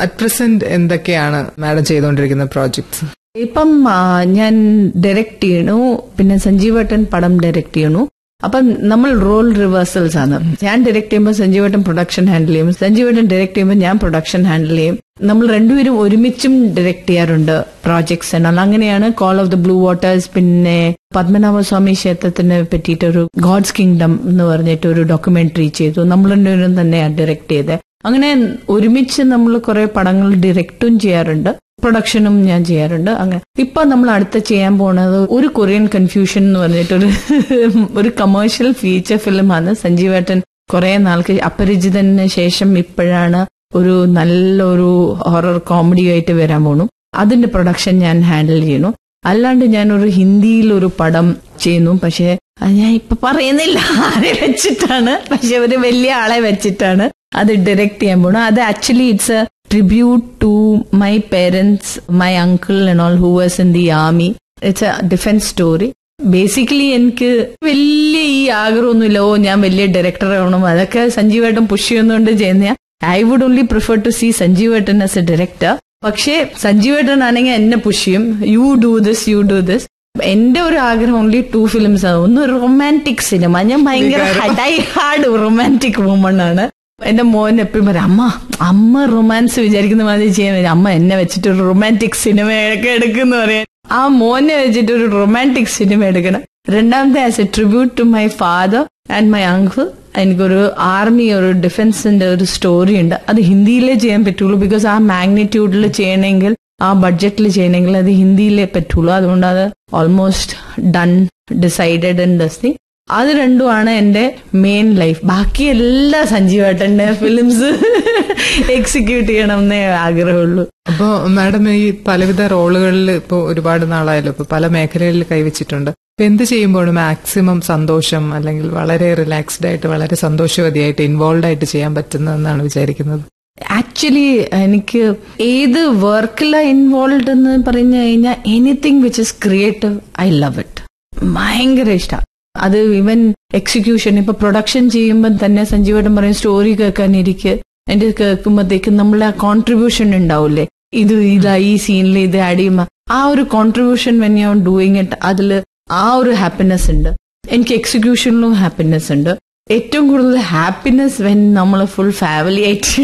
At present എന്തൊക്കെയാണ് madam ചെയ്തുകൊണ്ടിരിക്കുന്ന projects ഇപ്പം ആ, ഞാൻ ഡയറക്റ്റ് ചെയ്യണു പിന്നെ സഞ്ജീവേട്ടൻ പടം ഡയറക്റ്റ് ചെയ്യണു അപ്പം നമ്മൾ റോൾ റിവേഴ്സൽസ് ആണ് ഞാൻ ഡയറക്ട് ചെയ്യുമ്പോൾ സഞ്ജീവേട്ടൻ പ്രൊഡക്ഷൻ ഹാൻഡിൽ ചെയ്യും സഞ്ജീവേട്ടൻ ഡയറക്ട് ചെയ്യുമ്പോൾ ഞാൻ പ്രൊഡക്ഷൻ ഹാൻഡിൽ ചെയ്യും നമ്മൾ രണ്ടുപേരും ഒരുമിച്ചും ഡയറക്ട് ചെയ്യാറുണ്ട് പ്രോജക്ട്സ് എന്നാൽ അങ്ങനെയാണ് call of the blue waters പിന്നെ പത്മനാഭസ്വാമി ക്ഷേത്രത്തിനെ പറ്റിയിട്ട് ഒരു ഗോഡ്സ് കിങ്ഡം എന്ന് പറഞ്ഞിട്ട് ഒരു ഡോക്യുമെന്ററി ചെയ്തു നമ്മൾ രണ്ടുപേരും തന്നെയാണ് ഡയറക്ട് ചെയ്തത് അങ്ങനെ ഒരുമിച്ച് നമ്മൾ കുറെ പടങ്ങൾ ഡയറക്റ്റും ചെയ്യാറുണ്ട് പ്രൊഡക്ഷനും ഞാൻ ചെയ്യാറുണ്ട് അങ്ങനെ ഇപ്പൊ നമ്മൾ അടുത്ത ചെയ്യാൻ പോണത് ഒരു കൊറിയൻ കൺഫ്യൂഷൻ എന്ന് പറഞ്ഞിട്ടൊരു ഒരു കമേഴ്ഷ്യൽ ഫീച്ചർ ഫിലിമാണ് സഞ്ജീവേട്ടൻ കുറെ നാൾക്ക് അപരിചിതന് ശേഷം ഇപ്പോഴാണ് ഒരു നല്ലൊരു ഹൊറർ കോമഡി ആയിട്ട് വരാൻ പോണു അതിന്റെ പ്രൊഡക്ഷൻ ഞാൻ ഹാൻഡിൽ ചെയ്യുന്നു അല്ലാണ്ട് ഞാൻ ഒരു ഹിന്ദിയിൽ ഒരു പടം ചെയ്യുന്നു പക്ഷെ അത് ഞാൻ ഇപ്പൊ പറയുന്നില്ല ആരെ വെച്ചിട്ടാണ് പക്ഷെ ഒരു വലിയ ആളെ വെച്ചിട്ടാണ് അത് ഡയറക്ട് ചെയ്യാൻ പോണു അത് actually it's a tribute to my parents my uncle and all who was in the army it's a defence story basically എനിക്ക് വലിയ ഈ ആഗ്രഹമൊന്നുമില്ല ഓ ഞാൻ വലിയ ഡയറക്ടർ ആവണം അതൊക്കെ സഞ്ജീവേട്ടൻ പുഷ് ചെയ്യുന്നതുകൊണ്ട് ചെയ്യുന്ന I would only prefer to see സഞ്ജീവേട്ടൻ ആസ് എ ഡയറക്ടർ പക്ഷേ സഞ്ജീവേട്ടൻ ആണെങ്കിൽ എന്നെ പുഷ് ചെയ്യും you do this you do this എന്റെ ഒരു ആഗ്രഹം ഓൺലി ടു ഫിലിംസ് ആണ് ഒന്ന് റൊമാൻറ്റിക് സിനിമ ഞാൻ ഭയങ്കര ഡൈ ഹാർഡ് റൊമാൻറ്റിക് വുമൺ ആണ് എന്റെ മോൻ എപ്പോഴും പറയും അമ്മ അമ്മ റൊമാൻസ് വിചാരിക്കുന്ന മാതിരി ചെയ്യാൻ പറ്റും. അമ്മ എന്നെ വെച്ചിട്ട് ഒരു റൊമാൻറ്റിക് സിനിമയൊക്കെ എടുക്കുന്ന പറയാൻ ആ മോനെ വെച്ചിട്ട് ഒരു റൊമാൻറ്റിക് സിനിമ എടുക്കണം രണ്ടാമത്തെ as a tribute to my father and my uncle എനിക്കൊരു ആർമി ഒരു ഡിഫൻസിന്റെ ഒരു സ്റ്റോറി ഉണ്ട് അത് ഹിന്ദിയിലേ ചെയ്യാൻ പറ്റുള്ളൂ ബിക്കോസ് ആ മാഗ്നിറ്റ്യൂഡിൽ ചെയ്യണമെങ്കിൽ ആ ബഡ്ജറ്റിൽ ചെയ്യണമെങ്കിൽ അത് ഹിന്ദിയിലേ പറ്റുള്ളൂ അതുകൊണ്ട് അത് almost done decided and thus അത് രണ്ടുമാണ് എന്റെ മെയിൻ ലൈഫ് ബാക്കി എല്ലാ സഞ്ജീവേട്ടന്റെ ഫിലിംസ് എക്സിക്യൂട്ട് ചെയ്യണം എന്നേ ആഗ്രഹമുള്ളൂ അപ്പോ മാഡം ഈ പലവിധ റോളുകളിൽ ഇപ്പോൾ ഒരുപാട് നാളായല്ലോ ഇപ്പൊ പല മേഖലകളിൽ കൈവച്ചിട്ടുണ്ട് ഇപ്പൊ എന്ത് ചെയ്യുമ്പോഴും മാക്സിമം സന്തോഷം അല്ലെങ്കിൽ വളരെ റിലാക്സ്ഡ് ആയിട്ട് വളരെ സന്തോഷവതിയായിട്ട് ഇൻവോൾവ് ആയിട്ട് ചെയ്യാൻ പറ്റുന്നതെന്നാണ് വിചാരിക്കുന്നത് ആക്ച്വലി എനിക്ക് ഏത് വർക്കിലാണ് ഇൻവോൾവ് എന്ന് പറഞ്ഞു കഴിഞ്ഞാൽ anything which is creative I love it ഭയങ്കര ഇഷ്ടമാണ് അത് ഇവൻ എക്സിക്യൂഷൻ ഇപ്പൊ പ്രൊഡക്ഷൻ ചെയ്യുമ്പോൾ തന്നെ സഞ്ജീവേട്ടൻ പറയും സ്റ്റോറി കേൾക്കാനിരിക്കെ എന്റെ കേൾക്കുമ്പോഴത്തേക്ക് നമ്മളെ ആ കോൺട്രിബ്യൂഷൻ ഉണ്ടാവില്ലേ ഇത് ഇതാ ഈ സീനിൽ ഇത് ആഡ് ചെയ്യുമ്പോ ആ ഒരു contribution when you doing it അതില് ആ ഒരു ഹാപ്പിനെസ് ഉണ്ട് എനിക്ക് എക്സിക്യൂഷനിലും ഹാപ്പിനെസ് ഉണ്ട് ഏറ്റവും കൂടുതൽ ഹാപ്പിനെസ് വെൻ നമ്മൾ ഫുൾ ഫാമിലി ആയിട്ട്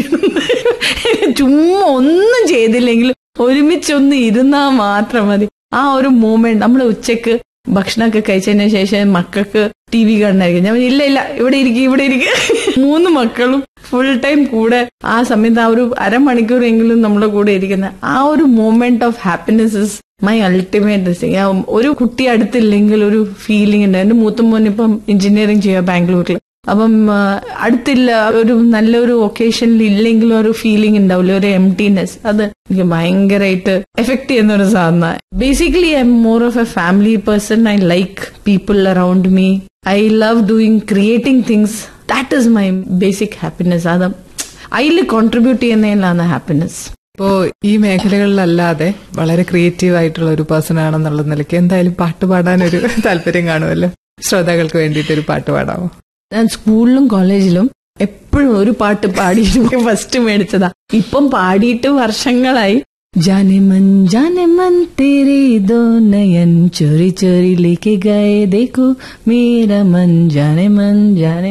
ചുമ്മാ ഒന്നും ചെയ്തില്ലെങ്കിലും ഒരുമിച്ചൊന്ന് ഇരുന്നാൽ മാത്രം മതി ആ ഒരു മൂമെന്റ് നമ്മൾ ഉച്ചക്ക് ഭക്ഷണമൊക്കെ കഴിച്ചതിന് ശേഷം മക്കൾക്ക് ടി വി കാണാനായിരിക്കും ഞാൻ പറഞ്ഞു, ഇല്ല ഇല്ല ഇവിടെ ഇരിക്കും ഇവിടെ ഇരിക്കും മൂന്ന് മക്കളും ഫുൾ ടൈം കൂടെ ആ സമയത്ത് ആ ഒരു അരമണിക്കൂറെങ്കിലും നമ്മുടെ കൂടെ ഇരിക്കുന്ന ആ ഒരു moment of happiness is my ultimate thing ഒരു കുട്ടി അടുത്തില്ലെങ്കിൽ ഒരു ഫീലിംഗ് ഉണ്ട് എന്റെ മൂത്ത മോൻ ഇപ്പം എഞ്ചിനീയറിംഗ് ചെയ്യുക ബാംഗ്ലൂരിൽ അപ്പം ആ, അടുത്തില്ല ഒരു നല്ലൊരു ഒക്കേഷനിൽ ഇല്ലെങ്കിൽ ഒരു ഫീലിംഗ് ഉണ്ടാവില്ല ഒരു എംറ്റിനെസ് അത് എനിക്ക് ഭയങ്കരമായിട്ട് എഫക്ട് ചെയ്യുന്ന ഒരു സാധന basically I'm more of a family person I like people around me I love doing creating things that is my basic happiness അത് അതിൽ കോൺട്രിബ്യൂട്ട് ചെയ്യുന്നതിലാണ് ഹാപ്പിനെസ് ഇപ്പോ ഈ മേഖലകളിലല്ലാതെ വളരെ ക്രിയേറ്റീവ് ആയിട്ടുള്ള ഒരു പേഴ്സൺ ആണെന്നുള്ള നിലയ്ക്ക് എന്തായാലും പാട്ട് പാടാനൊരു താല്പര്യം കാണുമല്ലോ ശ്രോതാക്കൾക്ക് വേണ്ടിയിട്ട് ഒരു പാട്ട് പാടാമോ ഞാൻ സ്കൂളിലും കോളേജിലും എപ്പോഴും ഒരു പാട്ട് പാടിയിട്ട് ഫസ്റ്റ് മേടിച്ചതാ ഇപ്പം പാടിയിട്ട് വർഷങ്ങളായി जाने मन जाने मन तेरे दो नयन चोरी चोरी लेके गए देखो मेरा मन जाने मन जाने